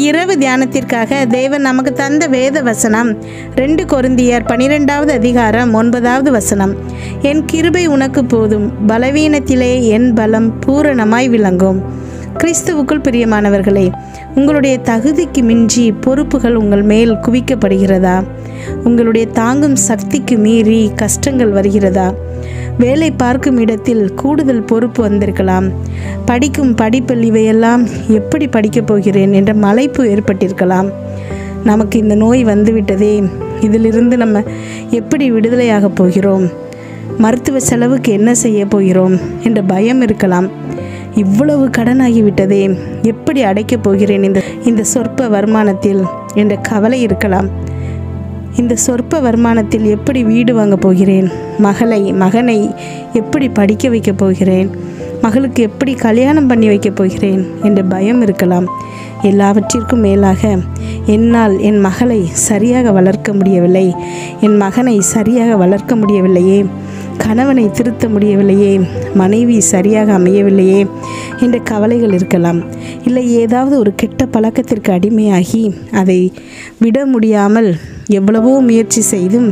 இரவு தியானத்திற்காக தேவன் நமக்கு தந்த வேத வசனம் ரெண்டு கொருந்தியர் பனிரெண்டாவது அதிகாரம் ஒன்பதாவது வசனம் என் கிருபை உனக்கு போதும் பலவீனத்திலே என் பலம் பூரணமாய் விளங்கும் கிறிஸ்துவுக்குள் பிரியமானவர்களே உங்களுடைய தகுதிக்கு மிஞ்சி பொறுப்புகள் உங்கள் மேல் குவிக்கப்படுகிறதா உங்களுடைய தாங்கும் சக்திக்கு மீறி கஷ்டங்கள் வருகிறதா வேலை பார்க்கும் இடத்தில் கூடுதல் பொறுப்பு வந்திருக்கலாம் படிக்கும் படிப்பில் இவையெல்லாம் எப்படி படிக்கப் போகிறேன் என்ற மலைப்பு ஏற்பட்டிருக்கலாம் நமக்கு இந்த நோய் வந்துவிட்டதே இதிலிருந்து நம்ம எப்படி விடுதலையாக போகிறோம் மருத்துவ செலவுக்கு என்ன செய்ய போகிறோம் என்ற பயம் இருக்கலாம் இவ்வளவு கடனாகிவிட்டதே எப்படி அடைக்கப் போகிறேன் இந்த இந்த சொற்ப வருமானத்தில் என்ற கவலை இருக்கலாம் இந்த சொற்ப வருமானத்தில் எப்படி வீடு வாங்க போகிறேன் மகளை மகனை எப்படி படிக்க வைக்கப் போகிறேன் மகளுக்கு எப்படி கல்யாணம் பண்ணி வைக்கப் போகிறேன் என்ற பயம் இருக்கலாம் எல்லாவற்றிற்கும் மேலாக என்னால் என் மகளை சரியாக வளர்க்க முடியவில்லை என் மகனை சரியாக வளர்க்க முடியவில்லையே கணவனை திருத்த முடியவில்லையே மனைவி சரியாக அமையவில்லையே என்ற கவலைகள் இருக்கலாம் இல்லை ஏதாவது ஒரு கெட்ட பழக்கத்திற்கு அடிமையாகி அதை விட முடியாமல் எவ்வளவோ முயற்சி செய்தும்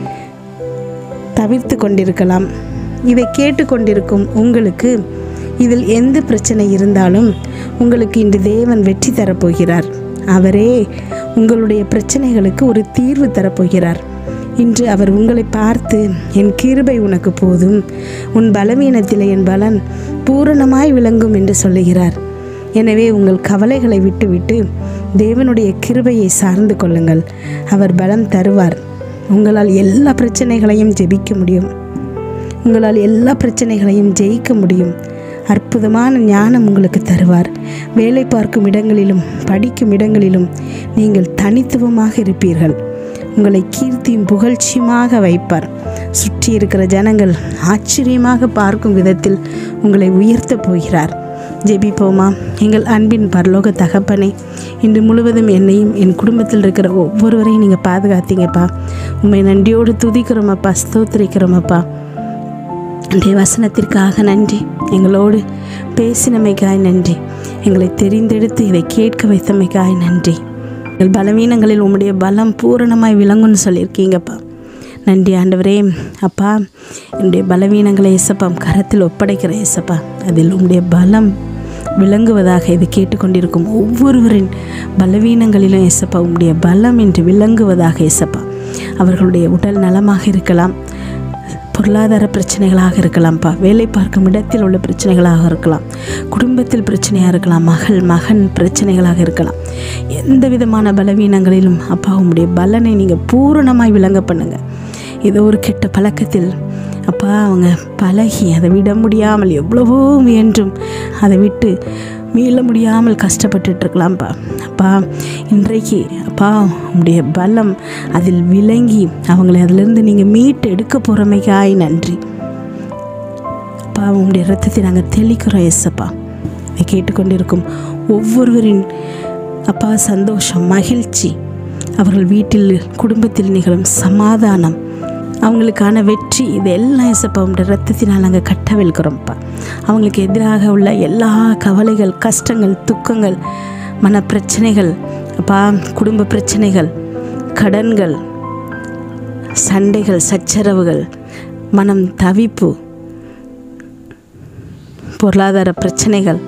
தவிர்த்து கொண்டிருக்கலாம் இதை கேட்டுக்கொண்டிருக்கும் உங்களுக்கு இதில் எந்த பிரச்சனை இருந்தாலும் உங்களுக்கு இன்று தேவன் வெற்றி தரப்போகிறார் அவரே உங்களுடைய பிரச்சனைகளுக்கு ஒரு தீர்வு தரப்போகிறார் இன்று அவர் உங்களை பார்த்து என் கிருபை உனக்கு போதும் உன் பலவீனத்தில் என் பலன் பூரணமாய் விளங்கும் என்று சொல்லுகிறார் எனவே உங்கள் கவலைகளை விட்டுவிட்டு தேவனுடைய கிருபையை சார்ந்து கொள்ளுங்கள் அவர் பலம் தருவார் உங்களால் எல்லா பிரச்சனைகளையும் ஜெபிக்க முடியும் உங்களால் எல்லா பிரச்சனைகளையும் ஜெயிக்க முடியும் அற்புதமான ஞானம் உங்களுக்கு தருவார் வேலை பார்க்கும் இடங்களிலும் படிக்கும் இடங்களிலும் நீங்கள் தனித்துவமாக இருப்பீர்கள் உங்களை கீர்த்தியும் புகழ்ச்சியுமாக வைப்பார் சுற்றி இருக்கிற ஜனங்கள் ஆச்சரியமாக பார்க்கும் விதத்தில் உங்களை உயர்த்தப் போகிறார் ஜெபிப்போமா எங்கள் அன்பின் பரலோக தகப்பனே இன்று முழுவதும் என்னையும் என் குடும்பத்தில் இருக்கிற ஒவ்வொருவரையும் நீங்கள் பாதுகாத்தீங்கப்பா உண்மை நன்றியோடு துதிக்கிறோமப்பா ஸ்தோத்திரிக்கிறோமப்பா அன்றைய வசனத்திற்காக நன்றி எங்களோடு பேசினமைக்காய் நன்றி எங்களை தெரிந்தெடுத்து இதை கேட்க வைத்தமைக்காய் நன்றி எங்கள் பலவீனங்களில் உம்முடைய பலம் பூரணமாய் விளங்கும்னு சொல்லியிருக்கீங்கப்பா நன்றி ஆண்டவரே அப்பா என்னுடைய பலவீனங்களை ஏசப்பா கரத்தில் ஒப்படைக்கிற ஏசப்பா அதில் உம்முடைய பலம் விளங்குவதாக இது கேட்டுக்கொண்டிருக்கும் ஒவ்வொருவரின் பலவீனங்களிலும் ஏசப்பா உம்முடைய பலம் என்று விளங்குவதாக ஏசப்பா அவர்களுடைய உடல் நலமாக இருக்கலாம் பொருளாதார பிரச்சனைகளாக இருக்கலாம்ப்பா வேலை பார்க்கும் இடத்தில் உள்ள பிரச்சனைகளாக இருக்கலாம் குடும்பத்தில் பிரச்சனையாக இருக்கலாம் மகள் மகன் பிரச்சனைகளாக இருக்கலாம் எந்த விதமான பலவீனங்களிலும் அப்பா உங்களுடைய பலனை நீங்கள் பூரணமாய் விளங்க பண்ணுங்க ஏதோ ஒரு கெட்ட பழக்கத்தில் அப்பா அவங்க பழகி அதை விட முடியாமல் எவ்வளவோ முயன்றும் அதை விட்டு மீள முடியாமல் கஷ்டப்பட்டுட்டு இருக்கலாம்ப்பா அப்பா இன்றைக்கு அப்பா உங்களுடைய பலம் அதில் விளங்கி அவங்களை அதிலிருந்து நீங்கள் மீட்டு எடுக்க போகிறமைக்காய் நன்றி அப்பா உங்களுடைய ரத்தத்தை நாங்கள் தெளிக்கிறோம் எஸ்ஸப்பா இதை கேட்டுக்கொண்டிருக்கும் ஒவ்வொருவரின் அப்பா சந்தோஷம் மகிழ்ச்சி அவர்கள் வீட்டில் குடும்பத்தில் நிகழும் சமாதானம் அவங்களுக்கான வெற்றி இதெல்லாம் எசப்பா உங்களுடைய ரத்தத்தினால் நாங்கள் கட்டவிழ்கிறோம்ப்பா அவங்களுக்கு எதிராக உள்ள எல்லா கவலைகள் கஷ்டங்கள் துக்கங்கள் மன பிரச்சனைகள் அப்பா குடும்ப பிரச்சனைகள் கடன்கள் சண்டைகள் சச்சரவுகள் மனம் தவிப்பு பொருளாதார பிரச்சனைகள்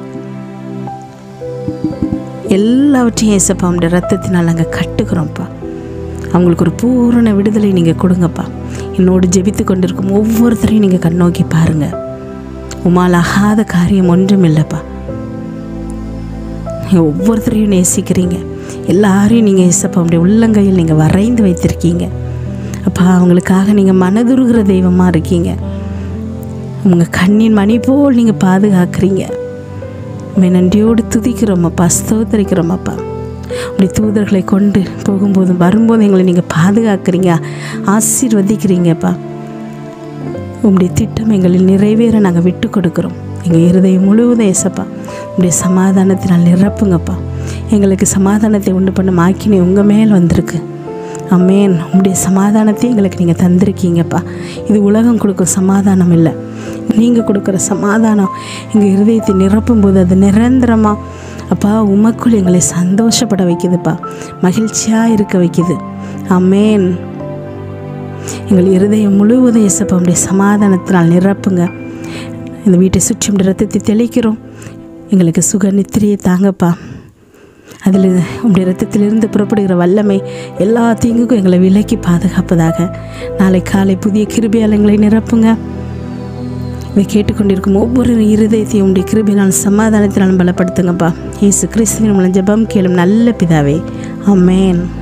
எல்லாவற்றையும் ஏசப்பா உங்களுடைய ரத்தத்தினால் நாங்கள் கட்டுக்கிறோம்ப்பா அவங்களுக்கு ஒரு பூரண விடுதலை நீங்கள் கொடுங்கப்பா என்னோடு ஜெபித்து கொண்டிருக்கும் ஒவ்வொருத்தரையும் நீங்கள் கண்ணோக்கி பாருங்கள் உமால் ஆகாத காரியம் ஒன்றும் இல்லைப்பா நீங்கள் ஒவ்வொருத்தரையும் நேசிக்கிறீங்க எல்லாரையும் நீங்கள் ஏசப்பா உங்களுடைய உள்ளங்கையில் நீங்கள் வரைந்து வைத்திருக்கீங்க அப்பா அவங்களுக்காக நீங்கள் மனதுருகிற தெய்வமாக இருக்கீங்க உங்கள் கண்ணின் மணி போல் நீங்கள் பாதுகாக்கிறீங்க உண்மை நன்றியோடு துதிக்கிறோமப்பா ஸ்தோத்தரிக்கிறோமப்பா உடைய தூதர்களை கொண்டு போகும்போதும் வரும்போது எங்களை நீங்கள் பாதுகாக்கிறீங்க ஆசீர்வதிக்கிறீங்கப்பா உங்களுடைய திட்டம் எங்களில் நிறைவேற நாங்கள் விட்டு கொடுக்குறோம் எங்கள் இருதயம் முழுவதும் ஏசப்பா உங்களுடைய சமாதானத்தினால் நிரப்புங்கப்பா எங்களுக்கு சமாதானத்தை உண்டு பண்ண மாக்கினே உங்கள் மேல் வந்திருக்கு அம்மேன் உங்களுடைய சமாதானத்தை எங்களுக்கு நீங்கள் தந்திருக்கீங்கப்பா இது உலகம் கொடுக்கும் சமாதானம் இல்லை நீங்கள் கொடுக்குற சமாதானம் எங்கள் இருதயத்தை நிரப்பும் போது அது நிரந்தரமாக அப்பா உமக்குள் எங்களை சந்தோஷப்பட வைக்குதுப்பா மகிழ்ச்சியாக இருக்க வைக்குது அமேன் எங்கள் இருதயம் முழுவதும் இயேசப்பா உடைய சமாதானத்தினால் நிரப்புங்க இந்த வீட்டை சுற்றி உடைய ரத்தத்தை தெளிக்கிறோம் எங்களுக்கு சுக நித்திரையை தாங்கப்பா அதில் உடைய ரத்தத்திலிருந்து புறப்படுகிற வல்லமை எல்லா தீங்குக்கும் எங்களை விலக்கி பாதுகாப்பதாக நாளை காலை புதிய கிருபியால் எங்களை நிரப்புங்க இதை கேட்டுக்கொண்டிருக்கும் ஒவ்வொரு இருதயத்தையும் உடைய கிருபினால் சமாதானத்தினாலும் பலப்படுத்துங்கப்பா இயேசு கிறிஸ்துவின் மூலம் ஜெபம் கேளும் நல்ல பிதாவே அமேன்